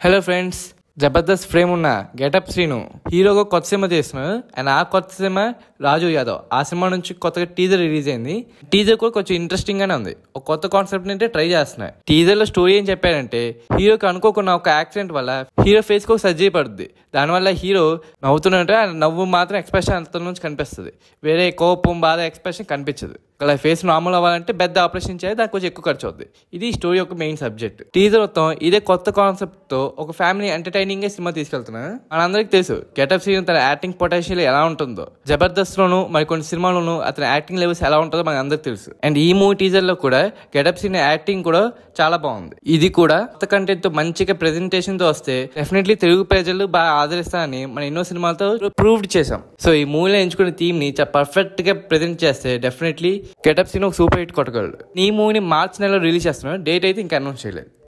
hello friends Jabardasth fame ఉన్న getup Srinu హీరోగా కొత్త సినిమా చేస్తున్నాడు అండ్ ఆ కొత్త సినిమా రాజు యాదవ్ ఆ సినిమా నుంచి కొత్తగా టీజర్ రిలీజ్ అయింది టీజర్ కూడా కొంచెం ఇంట్రెస్టింగ్ గానే ఉంది ఒక కొత్త కాన్సెప్ట్ అయితే ట్రై చేస్తున్నా టీజర్ లో స్టోరీ ఏం చెప్పారంటే హీరోకి అనుకోకుండా ఒక యాక్సిడెంట్ వల్ల హీరో ఫేస్ కి ఒక సర్జరీ పడుద్ది దానివల్ల హీరో నవ్వుతున్నట్టు ఆ నవ్వు మాత్రం ఎక్స్ప్రెషన్ అంత నుంచి కనిపిస్తుంది వేరే కోపం బాధ ఎక్స్ప్రెషన్ కనిపించదు అలా ఫేస్ నార్మల్ అవ్వాలంటే పెద్ద ఆపరేషన్ చేయాలి దానికి కొంచెం ఎక్కువ ఖర్చు అవుద్ది ఇది స్టోరీ యొక్క మెయిన్ సబ్జెక్ట్ టీజర్ మొత్తం ఇదే కొత్త కాన్సెప్ట్ తో ఒక ఫ్యామిలీ ఎంటర్టైనింగ్ సినిమా తీసుకెళ్తున్నా మనందరికి తెలుసు గెటప్ సీన్ తన యాక్టింగ్ పొటెన్షియల్ ఎలా ఉంటుందో జబర్దస్త్ లోను మరి కొన్ని సినిమాలోను అతని యాక్టింగ్ లెవెల్స్ ఎలా ఉంటుందో మనకు అందరికి తెలుసు అండ్ ఈ మూవీ టీజర్ లో కూడా గెటప్ సీన్ యాక్టింగ్ కూడా చాలా బాగుంది ఇది కూడా కొత్త కంటెంట్ తో మంచిగా ప్రెజెంటేషన్ తో వస్తే డెఫినెట్లీ తెలుగు ప్రజలు బాగా ఆదరిస్తారని మనం ఎన్నో సినిమాలతో ప్రూవ్డ్ చేసాం సో ఈ మూవీలో ఎంచుకున్న థీమ్ ని చాలా పర్ఫెక్ట్ గా ప్రెజెంట్ చేస్తే డెఫినెట్లీ గెటప్ సీన్ ఒక సూపర్ హిట్ కొట్టగలడు ఈ మూవీని మార్చ్ నెలలో రిలీజ్ చేస్తున్నాడు డేట్ అయితే ఇంకా అనౌన్స్ చేయలేదు